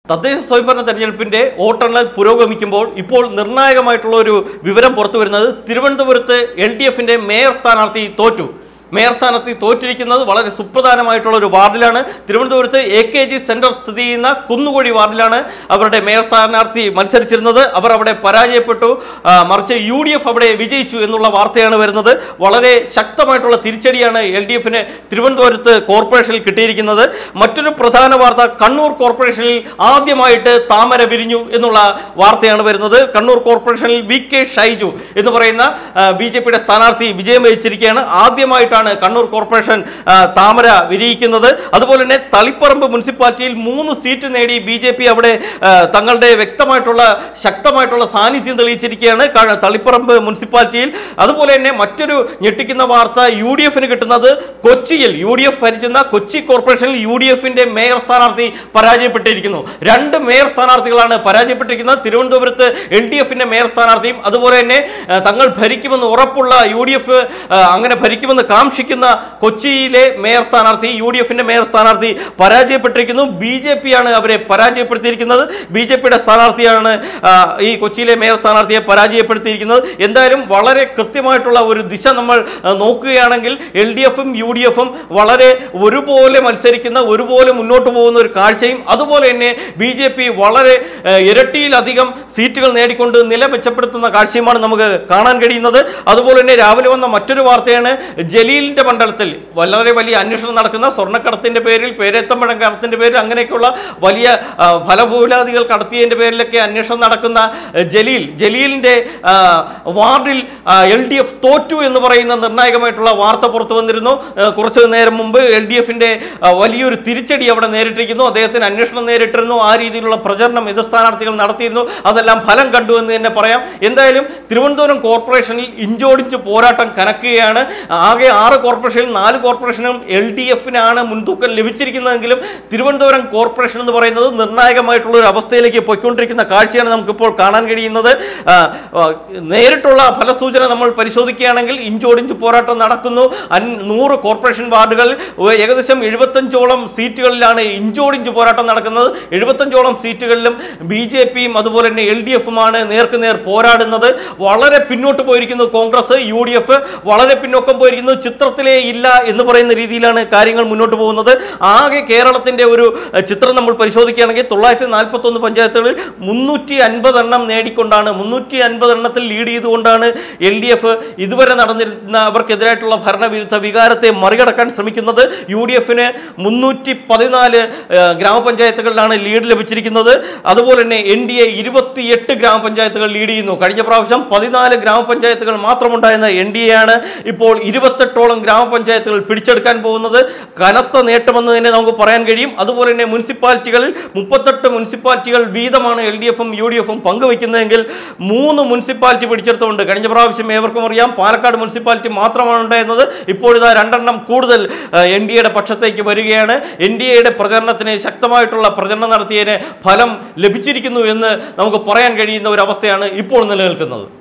തദ്ദേശ സ്വയംഭരണ തെരഞ്ഞെടുപ്പിന്റെ വോട്ടെണ്ണൽ പുരോഗമിക്കുമ്പോൾ ഇപ്പോൾ നിർണായകമായിട്ടുള്ള ഒരു വിവരം പുറത്തു വരുന്നത് തിരുവനന്തപുരത്ത് എൽ ഡി എഫിന്റെ മേയർ സ്ഥാനാർത്ഥി തോറ്റു മേയർ സ്ഥാനത്ത് തോറ്റിരിക്കുന്നത് വളരെ സുപ്രധാനമായിട്ടുള്ള ഒരു വാർഡിലാണ് തിരുവനന്തപുരത്ത് എ കെ ജി സെന്റർ സ്ഥിതി ചെയ്യുന്ന കുന്നുകുഴി വാർഡിലാണ് അവരുടെ മേയർ സ്ഥാനാർത്ഥി മത്സരിച്ചിരുന്നത് അവർ അവിടെ പരാജയപ്പെട്ടു ആ, മറിച്ച് യു ഡി എഫ് അവിടെ വിജയിച്ചു എന്നുള്ള വാർത്തയാണ് വരുന്നത് വളരെ ശക്തമായിട്ടുള്ള തിരിച്ചടിയാണ് എൽ ഡി എഫിന് തിരുവനന്തപുരത്ത് കോർപ്പറേഷനിൽ കിട്ടിയിരിക്കുന്നത് മറ്റൊരു പ്രധാന വാർത്ത കണ്ണൂർ കോർപ്പറേഷനിൽ ആദ്യമായിട്ട് താമര വിരിഞ്ഞു എന്നുള്ള വാർത്തയാണ് വരുന്നത് കണ്ണൂർ കോർപ്പറേഷനിൽ വി കെ ഷൈജു എന്ന് പറയുന്ന ബി ജെ പിയുടെ സ്ഥാനാർത്ഥി വിജയം വഹിച്ചിരിക്കുകയാണ് ആദ്യമായിട്ടാണ് കണ്ണൂർ കോർപ്പറേഷൻ ആ, താമര വിരിയിക്കുന്നത് അതുപോലെ തന്നെ തളിപ്പറമ്പ് മുനിസിപ്പാലിറ്റിയിൽ മൂന്ന് സീറ്റ് നേടി ബി ജെ പി അവിടെ ആ, തങ്ങളുടെ വ്യക്തമായിട്ടുള്ള ശക്തമായിട്ടുള്ള സാന്നിധ്യം തെളിയിച്ചിരിക്കുകയാണ് ക- തളിപ്പറമ്പ് മുനിസിപ്പാലിറ്റിയിൽ അതുപോലെ തന്നെ മറ്റൊരു ഞെട്ടിക്കുന്ന വാർത്ത യു ഡി എഫിന് കിട്ടുന്നത് കൊച്ചിയിൽ യു ഡി എഫ് ഭരിക്കുന്ന കൊച്ചി കോർപ്പറേഷനിൽ യു ഡി എഫിന്റെ മേയർ സ്ഥാനാർത്ഥി പരാജയപ്പെട്ടിരിക്കുന്നു രണ്ട് മേയർ സ്ഥാനാർത്ഥികളാണ് പരാജയപ്പെട്ടിരിക്കുന്നത് തിരുവനന്തപുരത്ത് എൽ ഡി എഫിന്റെ മേയർ സ്ഥാനാർത്ഥിയും അതുപോലെ തന്നെ ആ, തങ്ങൾ ഭരിക്കുമെന്ന് ഉറപ്പുള്ള യു ഡി എഫ് അങ്ങനെ ഭരിക്കുമെന്ന് കാംക്ഷിക്കുന്ന കൊച്ചിയിലെ മേയർ സ്ഥാനാർത്ഥി യു ഡി എഫിന്റെ മേയർ സ്ഥാനാർത്ഥി പരാജയപ്പെട്ടിരിക്കുന്നു ബി ജെ പി ആണ് അവരെ പരാജയപ്പെടുത്തിയിരിക്കുന്നത് ബി ജെ പിയുടെ സ്ഥാനാർത്ഥിയാണ് ആ, ഈ കൊച്ചിയിലെ മേയർ സ്ഥാനാർത്ഥിയെ പരാജയപ്പെടുത്തിയിരിക്കുന്നത് എന്തായാലും വളരെ കൃത്യമായിട്ടുള്ള ഒരു ദിശ നമ്മൾ ആ, നോക്കുകയാണെങ്കിൽ എൽ ഡി എഫും യു ഡി എഫും വളരെ ഒരുപോലെ മത്സരിക്കുന്ന ഒരുപോലെ മുന്നോട്ട് പോകുന്ന ഒരു കാഴ്ചയും അതുപോലെ തന്നെ ബി ജെ പി വളരെ ആ, ഇരട്ടിയിലധികം സീറ്റുകൾ നേടിക്കൊണ്ട് നില മെച്ചപ്പെടുത്തുന്ന കാഴ്ചയുമാണ് നമുക്ക് കാണാൻ കഴിയുന്നത് അതുപോലെ തന്നെ രാവിലെ വന്ന മറ്റൊരു വാർത്തയാണ് ജലീലിന്റെ മണ്ഡലത്തിൽ വളരെ വലിയ അന്വേഷണം നടക്കുന്ന സ്വർണ്ണക്കടത്തിന്റെ പേരിൽ പേരെത്തമ്പഴം കടത്തിന്റെ പേരിൽ അങ്ങനെയൊക്കെയുള്ള വലിയ ആ, ഫലഭൂലാദികൾ കടത്തിയതിന്റെ പേരിലൊക്കെ അന്വേഷണം നടക്കുന്ന ആ, ജലീൽ ജലീലിന്റെ ആ, വാർഡിൽ എൽ ഡി എഫ് തോറ്റു എന്ന് പറയുന്ന നിർണായകമായിട്ടുള്ള വാർത്ത പുറത്തു വന്നിരുന്നു ആ, കുറച്ച് നേരം മുമ്പ് എൽ ഡി എഫിന്റെ വലിയൊരു തിരിച്ചടി അവിടെ നേരിട്ടിരിക്കുന്നു അദ്ദേഹത്തിന് അന്വേഷണം നേരിട്ടിരുന്നു ആ രീതിയിലുള്ള പ്രചരണം എതിർ സ്ഥാനാർത്ഥികൾ നടത്തിയിരുന്നു അതെല്ലാം ഫലം കണ്ടു എന്ന് തന്നെ പറയാം എന്തായാലും തിരുവനന്തപുരം കോർപ്പറേഷനിൽ ഇഞ്ചോടിഞ്ച് പോരാട്ടം കനക്കുകയാണ് ആകെ ആറ് കോർപ്പറേഷനിൽ നാല് കോർപ്പറേഷനും എൽ ഡി എഫിനാണ് മുൻതൂക്കം ലഭിച്ചിരിക്കുന്നതെങ്കിലും തിരുവനന്തപുരം കോർപ്പറേഷൻ എന്ന് പറയുന്നത് നിർണായകമായിട്ടുള്ള ഒരു അവസ്ഥയിലേക്ക് പോയിക്കൊണ്ടിരിക്കുന്ന കാഴ്ചയാണ് നമുക്കിപ്പോൾ കാണാൻ കഴിയുന്നത് ആ, ആ, നേരിട്ടുള്ള ഫലസൂചന നമ്മൾ പരിശോധിക്കുകയാണെങ്കിൽ ഇഞ്ചോടിഞ്ച് പോരാട്ടം നടക്കുന്നു അൻ- നൂറ് കോർപ്പറേഷൻ വാർഡുകൾ ഏകദേശം എഴുപത്തഞ്ചോളം സീറ്റുകളിലാണ് ഇഞ്ചോടിഞ്ച് പോരാട്ടം നടക്കുന്നത് എഴുപത്തഞ്ചോളം സീറ്റുകളിലും ബി ജെ പിയും അതുപോലെ തന്നെ എൽ ഡി എഫുമാണ് നേർക്ക് നേർ പോരാടുന്നത് വളരെ പിന്നോട്ട് പോയിരിക്കുന്നു കോൺഗ്രസ് യു ഡി എഫ് വളരെ പിന്നോക്കം പോയിരിക്കുന്നു ചിത്രത്തിലേ ഇല്ല എന്ന് പറയുന്ന രീതിയിലാണ് കാര്യങ്ങൾ മുന്നോട്ട് പോകുന്നത് ആകെ കേരളത്തിന്റെ ഒരു അഹ്, ചിത്രം നമ്മൾ പരിശോധിക്കുകയാണെങ്കിൽ തൊള്ളായിരത്തി നാൽപ്പത്തി ഒന്ന് പഞ്ചായത്തുകളിൽ മുന്നൂറ്റി അൻപത് എണ്ണം നേടിക്കൊണ്ടാണ് മുന്നൂറ്റി അൻപത് എണ്ണത്തിൽ ലീഡ് ചെയ്തുകൊണ്ടാണ് എൽ ഡി എഫ് ഇതുവരെ നടന്നിരുന്ന അവർക്കെതിരായിട്ടുള്ള ഭരണവിരുദ്ധ വികാരത്തെ മറികടക്കാൻ ശ്രമിക്കുന്നത് യു ഡി എഫിന് മുന്നൂറ്റി പതിനാല് ഗ്രാമപഞ്ചായത്തുകളിലാണ് ലീഡ് ലഭിച്ചിരിക്കുന്നത് അതുപോലെ തന്നെ എൻ ഡി എ ഇരുപത്തിയെട്ട് ഗ്രാമപഞ്ചായത്തുകൾ ലീഡ് ചെയ്യുന്നു കഴിഞ്ഞ പ്രാവശ്യം പതിനാല് ഗ്രാമപഞ്ചായത്തുകൾ മാത്രമുണ്ടായിരുന്ന എൻ ഡി എ ആണ് ഇപ്പോൾ ഇരുപത്തെട്ടോളം ഗ്രാമപഞ്ചായത്തുകൾ പിടിച്ചെടുക്കാൻ പോകുന്നത് കനത്ത നേട്ടമെന്ന് തന്നെ നമുക്ക് പറയാൻ കഴിയും അതുപോലെ തന്നെ മുനിസിപ്പാലിറ്റികളിൽ മുപ്പത്തെട്ട് മുനിസിപ്പാലിറ്റികൾ വീതമാണ് എൽ ഡി എഫും യു ഡി എഫും പങ്കുവയ്ക്കുന്നതെങ്കിൽ മൂന്ന് മുനിസിപ്പാലിറ്റി പിടിച്ചെടുത്തുകൊണ്ട് കഴിഞ്ഞ പ്രാവശ്യം ഏവർക്കും അറിയാം പാലക്കാട് മുനിസിപ്പാലിറ്റി മാത്രമാണ് ഉണ്ടായിരുന്നത് ഇപ്പോഴിതാ രണ്ടെണ്ണം കൂടുതൽ എൻ ഡി എയുടെ പക്ഷത്തേക്ക് വരികയാണ് എൻ ഡി എയുടെ പ്രചരണത്തിന് ശക്തമായിട്ടുള്ള പ്രചരണം നടത്തിയതിന് ഫലം ലഭിച്ചിരിക്കുന്നു എന്ന് നമുക്ക് പറയാൻ കഴിയുന്ന ഒരു അവസ്ഥയാണ് ഇപ്പോൾ നിലനിൽക്കുന്നത്